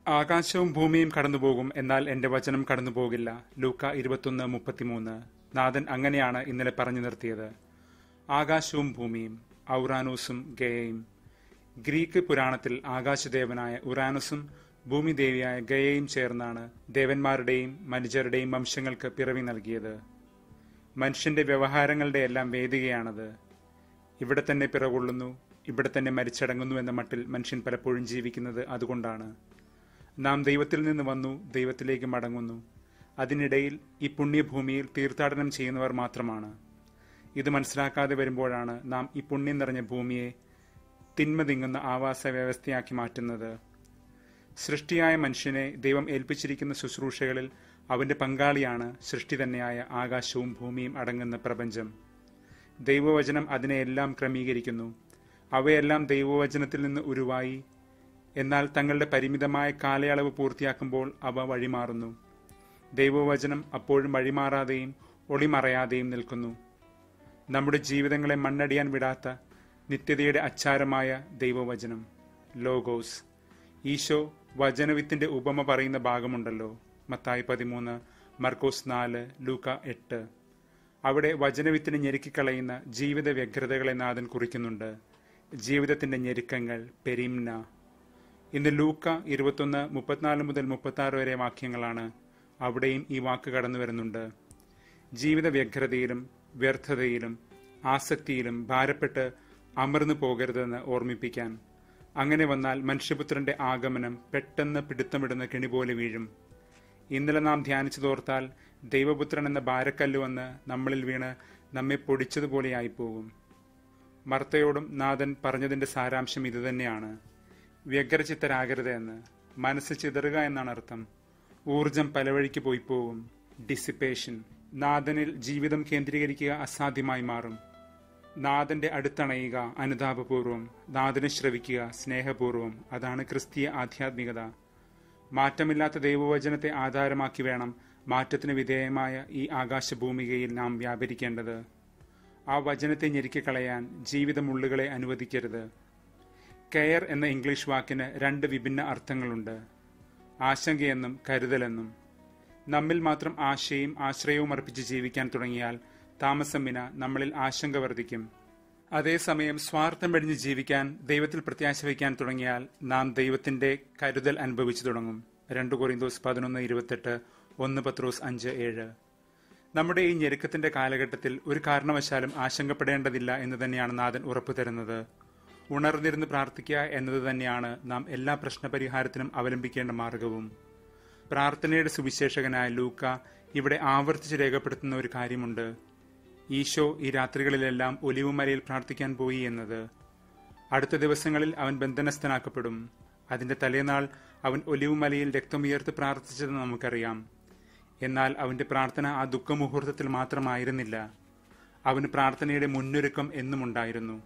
ആകാശവും ഭൂമിയും കടന്നുപോകും എന്നാൽ എന്റെ വചനം കടന്നു പോകില്ല ലൂക്ക ഇരുപത്തൊന്ന് മുപ്പത്തിമൂന്ന് നാഥൻ അങ്ങനെയാണ് ഇന്നലെ പറഞ്ഞു നിർത്തിയത് ആകാശവും ഭൂമിയും ഔറാനൂസും ഗയയും ഗ്രീക്ക് പുരാണത്തിൽ ആകാശദേവനായ ഉറാനസും ഭൂമിദേവിയായ ഗയയും ചേർന്നാണ് ദേവന്മാരുടെയും മനുഷ്യരുടെയും വംശങ്ങൾക്ക് പിറവി നൽകിയത് മനുഷ്യന്റെ വ്യവഹാരങ്ങളുടെ എല്ലാം വേദികയാണത് ഇവിടെ തന്നെ പിറകൊള്ളുന്നു ഇവിടെ തന്നെ മരിച്ചടങ്ങുന്നു എന്ന മട്ടിൽ മനുഷ്യൻ പലപ്പോഴും ജീവിക്കുന്നത് അതുകൊണ്ടാണ് നാം ദൈവത്തിൽ നിന്ന് വന്നു ദൈവത്തിലേക്ക് മടങ്ങുന്നു അതിനിടയിൽ ഈ പുണ്യഭൂമിയിൽ തീർത്ഥാടനം ചെയ്യുന്നവർ മാത്രമാണ് ഇത് മനസ്സിലാക്കാതെ വരുമ്പോഴാണ് നാം ഈ പുണ്യം നിറഞ്ഞ ഭൂമിയെ തിന്മ തിങ്ങുന്ന ആവാസ വ്യവസ്ഥയാക്കി മാറ്റുന്നത് സൃഷ്ടിയായ മനുഷ്യനെ ദൈവം ഏൽപ്പിച്ചിരിക്കുന്ന ശുശ്രൂഷകളിൽ അവന്റെ പങ്കാളിയാണ് സൃഷ്ടി തന്നെയായ ആകാശവും ഭൂമിയും അടങ്ങുന്ന പ്രപഞ്ചം ദൈവവചനം അതിനെയെല്ലാം ക്രമീകരിക്കുന്നു അവയെല്ലാം ദൈവവചനത്തിൽ നിന്ന് ഉരുവായി എന്നാൽ തങ്ങളുടെ പരിമിതമായ കാലയളവ് പൂർത്തിയാക്കുമ്പോൾ അവ വഴിമാറുന്നു ദൈവവചനം അപ്പോഴും വഴിമാറാതെയും ഒളിമറയാതെയും നിൽക്കുന്നു നമ്മുടെ ജീവിതങ്ങളെ മണ്ണടിയാൻ വിടാത്ത നിത്യതയുടെ അച്ചാരമായ ദൈവവചനം ലോഗോസ് ഈശോ വചനവിത്തിന്റെ ഉപമ പറയുന്ന ഭാഗമുണ്ടല്ലോ മത്തായി പതിമൂന്ന് മർക്കോസ് നാല് ലൂക്ക എട്ട് അവിടെ വചനവിത്തിനെ ഞെരുക്കിക്കളയുന്ന ജീവിത വ്യഗ്രതകളെ നാഥൻ കുറിക്കുന്നുണ്ട് ജീവിതത്തിന്റെ ഞെരുക്കങ്ങൾ പെരിംന ഇന്ന് ലൂക്ക ഇരുപത്തൊന്ന് മുപ്പത്തിനാല് മുതൽ മുപ്പത്തി ആറ് വരെ വാക്യങ്ങളാണ് അവിടെയും ഈ വാക്ക് കടന്നു വരുന്നുണ്ട് ജീവിത വ്യഗ്രതയിലും വ്യർത്ഥതയിലും ആസക്തിയിലും ഭാരപ്പെട്ട് അമർന്നു പോകരുതെന്ന് ഓർമ്മിപ്പിക്കാൻ അങ്ങനെ വന്നാൽ മനുഷ്യപുത്രന്റെ ആഗമനം പെട്ടെന്ന് പിടുത്തമിടുന്ന കെണി പോലെ വീഴും ഇന്നലെ നാം ധ്യാനിച്ചു തോർത്താൽ ദൈവപുത്രൻ എന്ന ഭാരക്കല്ല് വന്ന് നമ്മളിൽ വീണ് നമ്മെ പൊടിച്ചതുപോലെയായി പോകും മർത്തയോടും നാഥൻ പറഞ്ഞതിന്റെ സാരാംശം ഇതുതന്നെയാണ് വ്യഗ്രചിത്തരാകരുത് എന്ന് മനസ്സ് ചിതറുക എന്നാണ് അർത്ഥം ഊർജം പലവഴിക്ക് പോയി പോവും ഡിസിപ്പേഷൻ നാഥനിൽ ജീവിതം കേന്ദ്രീകരിക്കുക അസാധ്യമായി മാറും നാഥന്റെ അടുത്തണയുക അനുതാപപൂർവം നാഥനെ ശ്രവിക്കുക സ്നേഹപൂർവം അതാണ് ക്രിസ്തീയ ആധ്യാത്മികത മാറ്റമില്ലാത്ത ദൈവവചനത്തെ ആധാരമാക്കി വേണം മാറ്റത്തിന് വിധേയമായ ഈ ആകാശഭൂമികയിൽ നാം വ്യാപരിക്കേണ്ടത് ആ വചനത്തെ ഞെരുക്കിക്കളയാൻ ജീവിതമുള്ളുകളെ അനുവദിക്കരുത് കെയർ എന്ന ഇംഗ്ലീഷ് വാക്കിന് രണ്ട് വിഭിന്ന അർത്ഥങ്ങളുണ്ട് ആശങ്കയെന്നും കരുതലെന്നും നമ്മിൽ മാത്രം ആശയും ആശ്രയവും അർപ്പിച്ച് ജീവിക്കാൻ തുടങ്ങിയാൽ താമസം വിന നമ്മളിൽ ആശങ്ക വർദ്ധിക്കും അതേസമയം സ്വാർത്ഥം വെടിഞ്ഞ് ജീവിക്കാൻ ദൈവത്തിൽ പ്രത്യാശ വയ്ക്കാൻ തുടങ്ങിയാൽ നാം ദൈവത്തിന്റെ കരുതൽ അനുഭവിച്ചു തുടങ്ങും രണ്ട് കൊറിന്തോസ് പതിനൊന്ന് ഇരുപത്തെട്ട് ഒന്ന് പത്രോസ് അഞ്ച് ഏഴ് നമ്മുടെ ഈ ഞെരുക്കത്തിന്റെ കാലഘട്ടത്തിൽ ഒരു കാരണവശാലും ആശങ്കപ്പെടേണ്ടതില്ല എന്ന് തന്നെയാണ് നാഥൻ ഉറപ്പു തരുന്നത് ഉണർന്നിരുന്ന് പ്രാർത്ഥിക്കുക എന്നത് തന്നെയാണ് നാം എല്ലാ പ്രശ്നപരിഹാരത്തിനും അവലംബിക്കേണ്ട മാർഗവും പ്രാർത്ഥനയുടെ സുവിശേഷകനായ ലൂക്ക ഇവിടെ ആവർത്തിച്ച് രേഖപ്പെടുത്തുന്ന ഒരു കാര്യമുണ്ട് ഈശോ ഈ രാത്രികളിലെല്ലാം ഒലിവുമലയിൽ പ്രാർത്ഥിക്കാൻ പോയി എന്നത് അടുത്ത ദിവസങ്ങളിൽ അവൻ ബന്ധനസ്ഥനാക്കപ്പെടും അതിന്റെ തലേനാൾ അവൻ ഒലിവുമലയിൽ രക്തമുയർത്ത് പ്രാർത്ഥിച്ചതെന്ന് നമുക്കറിയാം എന്നാൽ അവന്റെ പ്രാർത്ഥന ആ ദുഃഖമുഹൂർത്തത്തിൽ മാത്രമായിരുന്നില്ല അവന് പ്രാർത്ഥനയുടെ മുന്നൊരുക്കം എന്നും ഉണ്ടായിരുന്നു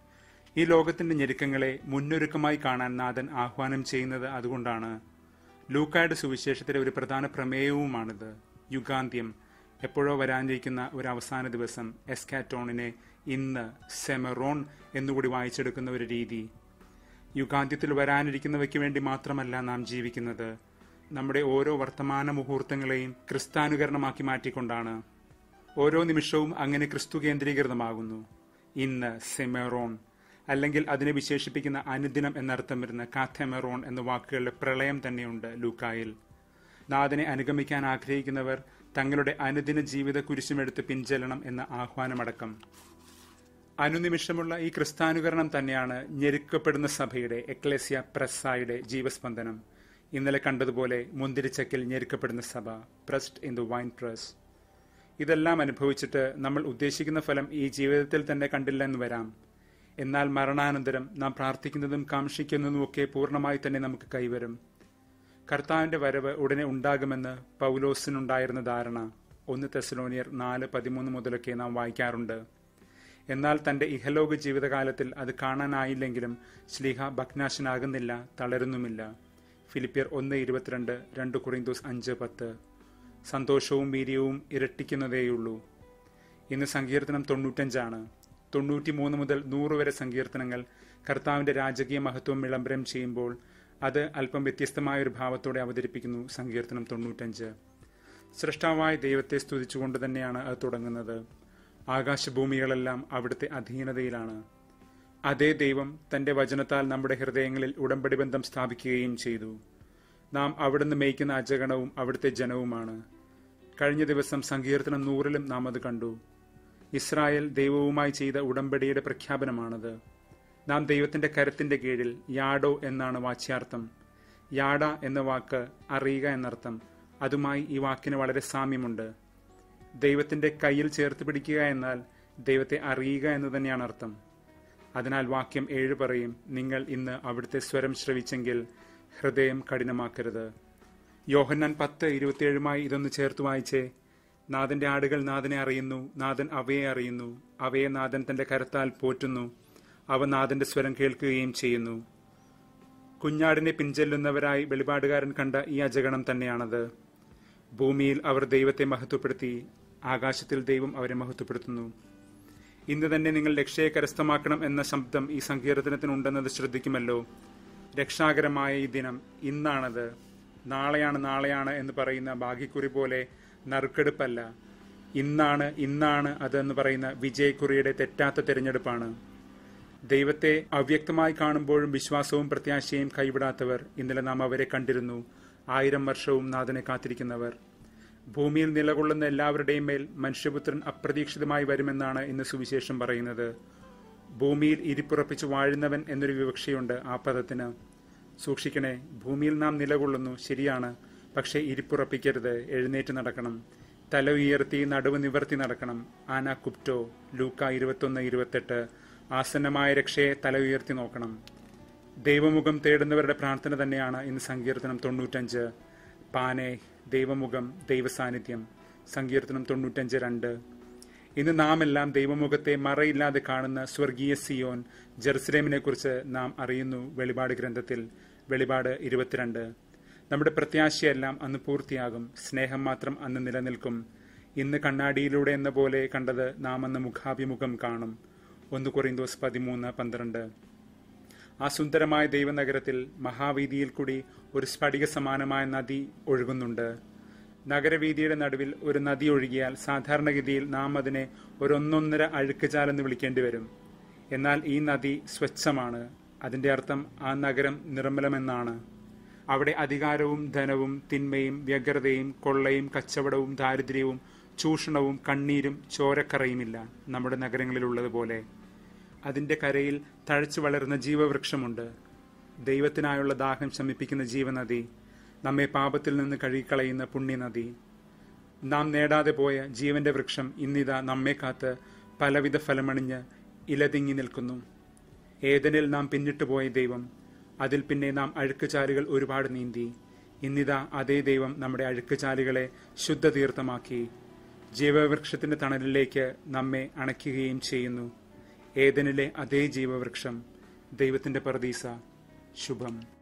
ഈ ലോകത്തിന്റെ ഞെരുക്കങ്ങളെ മുന്നൊരുക്കമായി കാണാൻ നാഥൻ ആഹ്വാനം ചെയ്യുന്നത് അതുകൊണ്ടാണ് ലൂക്കായുടെ സുവിശേഷത്തിലെ ഒരു പ്രധാന പ്രമേയവുമാണിത് യുഗാന്ത്യം എപ്പോഴോ വരാനിരിക്കുന്ന ഒരു അവസാന ദിവസം എസ്കാറ്റോണിനെ ഇന്ന് സെമറോൺ എന്നുകൂടി വായിച്ചെടുക്കുന്ന ഒരു രീതി യുഗാന്ത്യത്തിൽ വരാനിരിക്കുന്നവയ്ക്ക് വേണ്ടി മാത്രമല്ല നാം ജീവിക്കുന്നത് നമ്മുടെ ഓരോ വർത്തമാന മുഹൂർത്തങ്ങളെയും ക്രിസ്താനുകരണമാക്കി മാറ്റിക്കൊണ്ടാണ് ഓരോ നിമിഷവും അങ്ങനെ ക്രിസ്തു കേന്ദ്രീകൃതമാകുന്നു ഇന്ന് സെമറോൺ അല്ലെങ്കിൽ അതിനെ വിശേഷിപ്പിക്കുന്ന അനുദിനം എന്നർത്ഥം വരുന്ന കാഥെമറോൺ എന്ന വാക്കുകളുടെ പ്രളയം തന്നെയുണ്ട് ലൂക്കായിൽ നാഥനെ അനുഗമിക്കാൻ ആഗ്രഹിക്കുന്നവർ തങ്ങളുടെ അനുദിന ജീവിത കുരിശുമെടുത്ത് പിൻചെല്ലണം എന്ന ആഹ്വാനമടക്കം അനുനിമിഷമുള്ള ഈ ക്രിസ്താനുകരണം തന്നെയാണ് ഞെരുക്കപ്പെടുന്ന സഭയുടെ എക്ലേസ്യ പ്രസ്സായുടെ ജീവസ്പന്ദനം ഇന്നലെ കണ്ടതുപോലെ മുന്തിരിച്ചക്കിൽ ഞെരുക്കപ്പെടുന്ന സഭ pressed in the wine press ഇതെല്ലാം അനുഭവിച്ചിട്ട് നമ്മൾ ഉദ്ദേശിക്കുന്ന ഫലം ഈ ജീവിതത്തിൽ തന്നെ കണ്ടില്ല എന്ന് വരാം എന്നാൽ മരണാനന്തരം നാം പ്രാർത്ഥിക്കുന്നതും കാക്ഷിക്കുന്നതുമൊക്കെ പൂർണ്ണമായി തന്നെ നമുക്ക് കൈവരും കർത്താവിന്റെ വരവ് ഉടനെ ഉണ്ടാകുമെന്ന് പൗലോസിനുണ്ടായിരുന്ന ധാരണ ഒന്ന് തെസലോനിയർ നാല് പതിമൂന്ന് മുതലൊക്കെ നാം വായിക്കാറുണ്ട് എന്നാൽ തന്റെ ഇഹലോക ജീവിതകാലത്തിൽ അത് കാണാനായില്ലെങ്കിലും ശ്ലീഹ ഭഗ്നാശനാകുന്നില്ല തളരുന്നുമില്ല ഫിലിപ്പിയർ ഒന്ന് ഇരുപത്തിരണ്ട് രണ്ട് കുറിന്തോസ് അഞ്ച് പത്ത് സന്തോഷവും വീര്യവും ഇരട്ടിക്കുന്നതേയുള്ളൂ ഇന്ന് സങ്കീർത്തനം തൊണ്ണൂറ്റഞ്ചാണ് തൊണ്ണൂറ്റിമൂന്ന് മുതൽ നൂറ് വരെ സങ്കീർത്തനങ്ങൾ കർത്താവിന്റെ രാജകീയ മഹത്വം വിളംബരം ചെയ്യുമ്പോൾ അത് അല്പം വ്യത്യസ്തമായ ഒരു ഭാവത്തോടെ അവതരിപ്പിക്കുന്നു സങ്കീർത്തനം തൊണ്ണൂറ്റഞ്ച് സൃഷ്ടാവായ ദൈവത്തെ സ്തുതിച്ചുകൊണ്ട് തന്നെയാണ് അത് തുടങ്ങുന്നത് ആകാശഭൂമികളെല്ലാം അവിടുത്തെ അധീനതയിലാണ് അതേ ദൈവം തന്റെ വചനത്താൽ നമ്മുടെ ഹൃദയങ്ങളിൽ ഉടമ്പടി ബന്ധം സ്ഥാപിക്കുകയും ചെയ്തു നാം അവിടുന്ന് മേയ്ക്കുന്ന അജഗണവും അവിടുത്തെ ജനവുമാണ് കഴിഞ്ഞ ദിവസം സങ്കീർത്തനം നൂറിലും നാം അത് കണ്ടു ഇസ്രായേൽ ദൈവവുമായി ചെയ്ത ഉടമ്പടിയുടെ പ്രഖ്യാപനമാണത് നാം ദൈവത്തിന്റെ കരത്തിന്റെ കീഴിൽ യാഡോ എന്നാണ് വാച്യാർത്ഥം യാഡ എന്ന വാക്ക് അറിയുക എന്നർത്ഥം അതുമായി ഈ വാക്കിന് വളരെ സാമ്യമുണ്ട് ദൈവത്തിന്റെ കയ്യിൽ ചേർത്ത് പിടിക്കുക എന്നാൽ ദൈവത്തെ അറിയുക എന്ന് തന്നെയാണ് അർത്ഥം അതിനാൽ വാക്യം ഏഴ് പറയും നിങ്ങൾ ഇന്ന് അവിടുത്തെ സ്വരം ശ്രവിച്ചെങ്കിൽ ഹൃദയം കഠിനമാക്കരുത് യോഹന്നാൻ പത്ത് ഇരുപത്തിയേഴുമായി ഇതൊന്ന് ചേർത്ത് വായിച്ചേ നാഥന്റെ ആടുകൾ നാഥനെ അറിയുന്നു നാഥൻ അവയെ അറിയുന്നു അവയെ നാഥൻ തന്റെ കരത്താൽ പോറ്റുന്നു അവ നാഥന്റെ സ്വരം കേൾക്കുകയും ചെയ്യുന്നു കുഞ്ഞാടിനെ പിൻചെല്ലുന്നവരായി വെളിപാടുകാരൻ കണ്ട ഈ അജഗണം തന്നെയാണത് ഭൂമിയിൽ അവർ ദൈവത്തെ മഹത്വപ്പെടുത്തി ആകാശത്തിൽ ദൈവം അവരെ മഹത്വപ്പെടുത്തുന്നു ഇന്ന് തന്നെ നിങ്ങൾ രക്ഷയെ കരസ്ഥമാക്കണം എന്ന ശബ്ദം ഈ സങ്കീർത്തനത്തിനുണ്ടെന്നത് ശ്രദ്ധിക്കുമല്ലോ രക്ഷാകരമായ ഈ ദിനം ഇന്നാണത് നാളെയാണ് നാളെയാണ് എന്ന് പറയുന്ന ഭാഗ്യക്കുറി പോലെ നറുക്കെടുപ്പല്ല ഇന്നാണ് ഇന്നാണ് അതെന്ന് പറയുന്ന വിജയക്കുറിയുടെ തെറ്റാത്ത തിരഞ്ഞെടുപ്പാണ് ദൈവത്തെ അവ്യക്തമായി കാണുമ്പോഴും വിശ്വാസവും പ്രത്യാശയും കൈവിടാത്തവർ ഇന്നലെ നാം അവരെ കണ്ടിരുന്നു ആയിരം വർഷവും നാഥനെ കാത്തിരിക്കുന്നവർ ഭൂമിയിൽ നിലകൊള്ളുന്ന എല്ലാവരുടെയും മേൽ മനുഷ്യപുത്രൻ അപ്രതീക്ഷിതമായി വരുമെന്നാണ് ഇന്ന് സുവിശേഷം പറയുന്നത് ഭൂമിയിൽ ഇരിപ്പുറപ്പിച്ച് വാഴുന്നവൻ എന്നൊരു വിവക്ഷയുണ്ട് ആ പദത്തിന് സൂക്ഷിക്കണേ ഭൂമിയിൽ നാം നിലകൊള്ളുന്നു ശരിയാണ് പക്ഷേ ഇരിപ്പുറപ്പിക്കരുത് എഴുന്നേറ്റ് നടക്കണം തല ഉയർത്തി നടുവ് നിവർത്തി നടക്കണം ആന കുപ്റ്റോ ലൂക്ക ഇരുപത്തൊന്ന് ഇരുപത്തെട്ട് ആസന്നമായ രക്ഷയെ തല ഉയർത്തി നോക്കണം ദൈവമുഖം തേടുന്നവരുടെ പ്രാർത്ഥന തന്നെയാണ് ഇന്ന് സങ്കീർത്തനം തൊണ്ണൂറ്റഞ്ച് പാനെ ദൈവമുഖം ദൈവസാന്നിധ്യം സങ്കീർത്തനം തൊണ്ണൂറ്റഞ്ച് രണ്ട് ഇന്ന് നാം എല്ലാം ദൈവമുഖത്തെ മറയില്ലാതെ കാണുന്ന സ്വർഗീയ സിയോൻ ജെറുസലേമിനെ കുറിച്ച് നാം അറിയുന്നു വെളിപാട് ഗ്രന്ഥത്തിൽ വെളിപാട് ഇരുപത്തിരണ്ട് നമ്മുടെ പ്രത്യാശയെല്ലാം അന്ന് പൂർത്തിയാകും സ്നേഹം മാത്രം അന്ന് നിലനിൽക്കും ഇന്ന് കണ്ണാടിയിലൂടെ എന്ന പോലെ കണ്ടത് നാം അന്ന് മുഖാഭിമുഖം കാണും ഒന്ന് കൊറിന്തോസ് പതിമൂന്ന് പന്ത്രണ്ട് ആ സുന്ദരമായ ദൈവനഗരത്തിൽ മഹാവീതിയിൽ കൂടി ഒരു സ്ഫടിക സമാനമായ നദി ഒഴുകുന്നുണ്ട് നഗരവീതിയുടെ നടുവിൽ ഒരു നദി ഒഴുകിയാൽ സാധാരണഗതിയിൽ നാം അതിനെ ഒരൊന്നൊന്നര അഴുക്കുചാലെന്ന് വിളിക്കേണ്ടി വരും എന്നാൽ ഈ നദി സ്വച്ഛമാണ് അതിന്റെ അർത്ഥം ആ നഗരം നിർമ്മലമെന്നാണ് അവിടെ അധികാരവും ധനവും തിന്മയും വ്യഗ്രതയും കൊള്ളയും കച്ചവടവും ദാരിദ്ര്യവും ചൂഷണവും കണ്ണീരും ചോരക്കറയുമില്ല നമ്മുടെ നഗരങ്ങളിലുള്ളതുപോലെ അതിന്റെ കരയിൽ തഴച്ചു വളരുന്ന ജീവവൃക്ഷമുണ്ട് ദൈവത്തിനായുള്ള ദാഹം ശമിപ്പിക്കുന്ന ജീവനദി നമ്മെ പാപത്തിൽ നിന്ന് കഴുകിക്കളയുന്ന പുണ്യനദി നാം നേടാതെ പോയ ജീവന്റെ വൃക്ഷം ഇന്നിതാ നമ്മെ കാത്ത് പലവിധ ഫലമണിഞ്ഞ് ഇലതിങ്ങി നിൽക്കുന്നു ഏതനിൽ നാം പിന്നിട്ടു പോയ ദൈവം അതിൽ പിന്നെ നാം അഴുക്കുചാലുകൾ ഒരുപാട് നീന്തി ഇന്നിതാ അതേ ദൈവം നമ്മുടെ അഴുക്കുചാലുകളെ ശുദ്ധതീർത്ഥമാക്കി ജീവവൃക്ഷത്തിന്റെ തണലിലേക്ക് നമ്മെ അണയ്ക്കുകയും ചെയ്യുന്നു ഏതനിലെ അതേ ജീവവൃക്ഷം ദൈവത്തിന്റെ പറദീസ ശുഭം